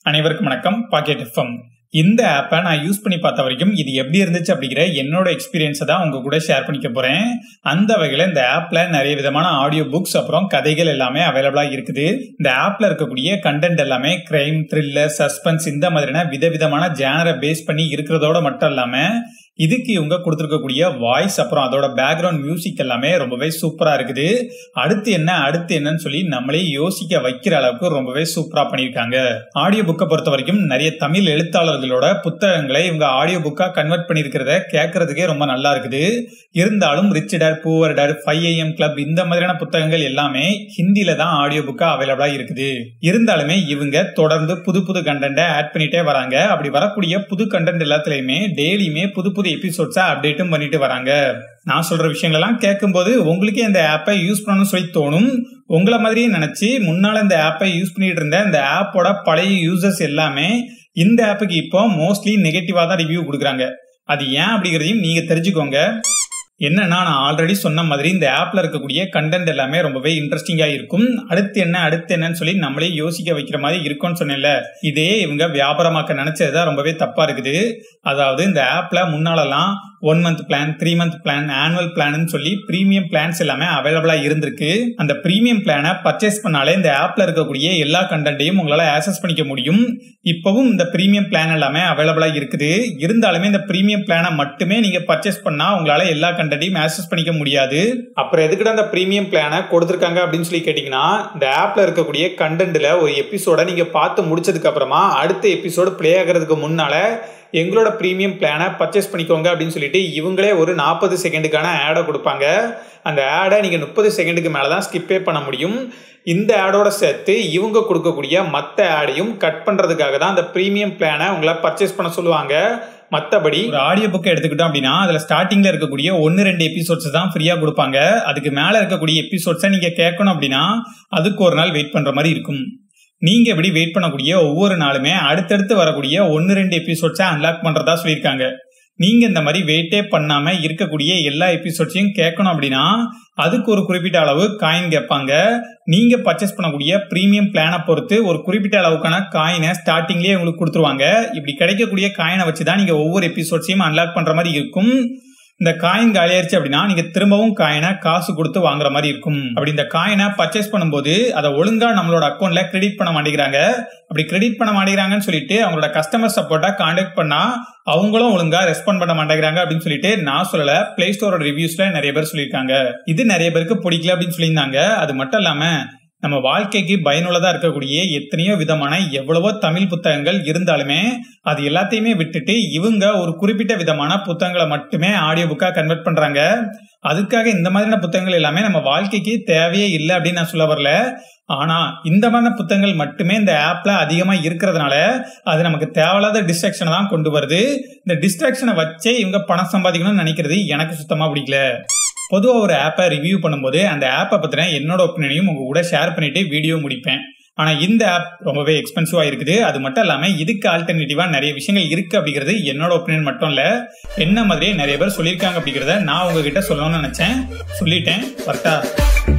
அனைவருக்கும் வணக்கம் packet FM இந்த ஆப்பை நான் யூஸ் பண்ணி பார்த்த வரைக்கும் இது எப்படி இருந்துச்சு அப்படிங்கிற என்னோட எக்ஸ்பீரியன்ஸை தான் உங்க கூட ஷேர் பண்ணிக்க போறேன் அந்த வகையில் இந்த ஆப்ல நிறைய விதமான ஆடியோ புக்ஸ் அப்புறம் கதைகள் எல்லாமே அவைலபிளா இருக்குது இந்த ஆப்ல இருக்கக்கூடிய கண்டென்ட் எல்லாமே கிரைம் த்ரில்லர் சஸ்பென்ஸ் இந்த மாதிரியான விதவிதமான ஜேனரை பேஸ் பண்ணி இருக்கிறதோட மட்டும் இல்லாம இதுக்கு இவங்க கொடுத்துருக்கக்கூடிய வாய்ஸ் அப்புறம் அதோட பேக்ரவுண்ட் மியூசிக் எல்லாமே ரொம்பவே சூப்பரா இருக்குது அடுத்து என்ன அடுத்து என்னன்னு சொல்லி நம்மளே யோசிக்க வைக்கிற அளவுக்கு ரொம்பவே சூப்பரா பண்ணியிருக்காங்க ஆடியோ புக்கை பொறுத்த வரைக்கும் நிறைய தமிழ் எழுத்தாளர்களோட புத்தகங்களை இவங்க ஆடியோ புக்கா கன்வெர்ட் பண்ணியிருக்கிறத கேட்கறதுக்கே ரொம்ப நல்லா இருக்குது இருந்தாலும் rich dad poor dad five AM club இந்த மாதிரியான புத்தகங்கள் எல்லாமே ஹிந்தியில தான் ஆடியோ புக்கா அவைலபிளா இருக்குது இருந்தாலுமே இவங்க தொடர்ந்து புது புது கண்டென்ட்டை ஆட் பண்ணிட்டே வராங்க அப்படி வரக்கூடிய புது கண்டென்ட் எல்லாத்துலயுமே டெய்லியுமே புது புது எபிசோட்ஸா அப்டேட்டும் பண்ணிட்டு வராங்க நான் சொல்ற விஷயங்களெல்லாம் கேட்கும்போது உங்களுக்கே இந்த ஆப்பை யூஸ் பண்ணணும்னு சொல்லி தோணும் உங்களை மாதிரியே நினைச்சு முன்னால இந்த ஆப்பை யூஸ் பண்ணிட்டு இருந்த இந்த ஆப்போட பழைய யூசர்ஸ் எல்லாமே இந்த ஆப்புக்கு இப்போ மோஸ்ட்லி நெகட்டிவா தான் ரிவ்யூ கொடுக்குறாங்க அது ஏன் அப்படிங்கிறதையும் நீங்க தெரிஞ்சுக்கோங்க என்னன்னா நான் ஆல்ரெடி சொன்ன மாதிரி இந்த ஆப்ல இருக்கக்கூடிய கண்டென்ட் எல்லாமே ரொம்பவே இன்ட்ரெஸ்டிங்கா இருக்கும் அடுத்து என்ன அடுத்து என்னன்னு சொல்லி நம்மளே யோசிக்க வைக்கிற மாதிரி இருக்கும்னு சொன்னேன்ல இதே இவங்க வியாபாரமாக்க நினைச்சதுதான் ரொம்பவே தப்பா இருக்குது அதாவது இந்த ஆப்ல முன்னாலெல்லாம் one month plan three month plan annual plan சொல்லி பிரீமியம் பிளான்ஸ் எல்லாமே அவைலபிளா இருந்திருக்கு அந்த பிரீமியம் பிளானை பர்ச்சேஸ் பண்ணாலே இந்த ஆப்ல இருக்கக்கூடிய எல்லா கண்டென்ட்டையும் உங்களால ஆக்சஸ் பண்ணிக்க முடியும் இப்பவும் இந்த பிரீமியம் பிளான் எல்லாமே அவைலபிளா இருக்குது இருந்தாலுமே இந்த பிரீமியம் பிளானை மட்டுமே நீங்க பர்ச்சேஸ் பண்ணா உங்களால எல்லா கண்டென்ட்டையும் ஆக்சஸ் பண்ணிக்க முடியாது அப்புறம் எதுக்கிட்ட அந்த பிரீமியம் பிளானை கொடுத்துருக்காங்க அப்படின்னு சொல்லி கேட்டீங்கன்னா இந்த ஆப்ல இருக்கக்கூடிய கண்டென்ட்ல ஒரு எபிசோட நீங்க பார்த்து முடிச்சதுக்கு அப்புறமா அடுத்த எபிசோடு பிளே ஆகிறதுக்கு முன்னால எங்களோட ப்ரீமியம் பிளானை பர்ச்சேஸ் பண்ணிக்கோங்க அப்படின்னு சொல்லிட்டு இவங்களே ஒரு நாற்பது செகண்டுக்கான ஆடை கொடுப்பாங்க அந்த ஆடை நீங்கள் முப்பது செகண்டுக்கு மேலே தான் ஸ்கிப்பே பண்ண முடியும் இந்த ஆடோட சேர்த்து இவங்க கொடுக்கக்கூடிய மற்ற ஆடையும் கட் பண்ணுறதுக்காக தான் அந்த ப்ரீமியம் பிளானை உங்களை பர்ச்சேஸ் பண்ண சொல்லுவாங்க மற்றபடி ஒரு ஆடியோ புக்கை எடுத்துக்கிட்டோம் அப்படின்னா அதில் ஸ்டார்டிங்கில் இருக்கக்கூடிய ஒன்று ரெண்டு எபிசோட்ஸ் தான் ஃப்ரீயாக கொடுப்பாங்க அதுக்கு மேலே இருக்கக்கூடிய எபிசோட்ஸை நீங்கள் கேட்கணும் அப்படின்னா அதுக்கு ஒரு நாள் வெயிட் பண்ணுற மாதிரி இருக்கும் நீங்க எப்படி வெயிட் பண்ணக்கூடிய ஒவ்வொரு நாளுமே அடுத்தடுத்து வரக்கூடிய ஒன்னு ரெண்டு எபிசோட்ஸை அன்லாக் பண்றதா சொல்லியிருக்காங்க நீங்க இந்த மாதிரி வெயிட்டே பண்ணாம இருக்கக்கூடிய எல்லா எபிசோட்ஸையும் கேட்கணும் அப்படின்னா அதுக்கு ஒரு குறிப்பிட்ட அளவு காயின் கேட்பாங்க நீங்க பர்ச்சேஸ் பண்ணக்கூடிய பிரீமியம் பிளானை பொறுத்து ஒரு குறிப்பிட்ட அளவுக்கான காயினை ஸ்டார்டிங்லேயே உங்களுக்கு கொடுத்துருவாங்க இப்படி கிடைக்கக்கூடிய காயினை வச்சு தான் நீங்க ஒவ்வொரு எபிசோட்ஸையும் அன்லாக் பண்ற மாதிரி இருக்கும் இந்த காயின் காலியாயிருச்சு அப்படின்னா நீங்க திரும்பவும் காயினை காசு கொடுத்து வாங்குற மாதிரி இருக்கும் அப்படி இந்த காயினை பர்ச்சேஸ் பண்ணும்போது அதை ஒழுங்கா நம்மளோட அக்கௌண்ட்ல கிரெடிட் பண்ண மாட்டேங்கிறாங்க அப்படி கிரெடிட் பண்ண மாட்டேங்கிறாங்கன்னு சொல்லிட்டு அவங்களோட கஸ்டமர் சப்போர்ட்டா கான்டாக்ட் பண்ணா அவங்களும் ஒழுங்கா ரெஸ்பாண்ட் பண்ண மாட்டேங்கிறாங்க அப்படின்னு சொல்லிட்டு நான் சொல்லல பிளே ஸ்டோரோட ரிவ்யூஸ்ல நிறைய பேர் சொல்லியிருக்காங்க இது நிறைய பேருக்கு பிடிக்கல அப்படின்னு சொல்லியிருந்தாங்க அது மட்டும் இல்லாம நம்ம வாழ்க்கைக்கு பயனுள்ளதா இருக்கக்கூடிய எத்தனையோ விதமான எவ்வளவோ தமிழ் புத்தகங்கள் இருந்தாலுமே அது எல்லாத்தையுமே விட்டுட்டு இவங்க ஒரு குறிப்பிட்ட விதமான புத்தகங்களை மட்டுமே ஆடியோ புக்கா கன்வெர்ட் பண்றாங்க அதுக்காக இந்த மாதிரியான புத்தகங்கள் எல்லாமே நம்ம வாழ்க்கைக்கு தேவையே இல்லை அப்படின்னு நான் சொல்ல வரல ஆனா இந்த மாதிரியான புத்தகங்கள் மட்டுமே இந்த ஆப்ல அதிகமா இருக்கிறதுனால அது நமக்கு தேவையில்லாத டிஸ்ட்ராக்ஷனை தான் கொண்டு வருது இந்த டிஸ்ட்ராக்ஷனை வச்சே இவங்க பணம் சம்பாதிக்கணும்னு நினைக்கிறது எனக்கு சுத்தமா பிடிக்கல பொதுவாக ஒரு ஆப்பை ரிவ்யூ பண்ணும்போது அந்த ஆப்பை பற்றின என்னோட ஒப்பீனியனையும் உங்க கூட ஷேர் பண்ணிட்டு வீடியோ முடிப்பேன் ஆனால் இந்த ஆப் ரொம்பவே எக்ஸ்பென்சிவாக இருக்குது அது மட்டும் இல்லாமல் இதுக்கு ஆல்டர்னேட்டிவாக நிறைய விஷயங்கள் இருக்குது அப்படிங்கிறது என்னோட ஒப்பீனியன் மட்டும் இல்லை என்ன மாதிரியே நிறைய பேர் சொல்லியிருக்காங்க அப்படிங்கிறத நான் உங்ககிட்ட சொல்லணும்னு நினச்சேன் சொல்லிட்டேன் கரெக்டாக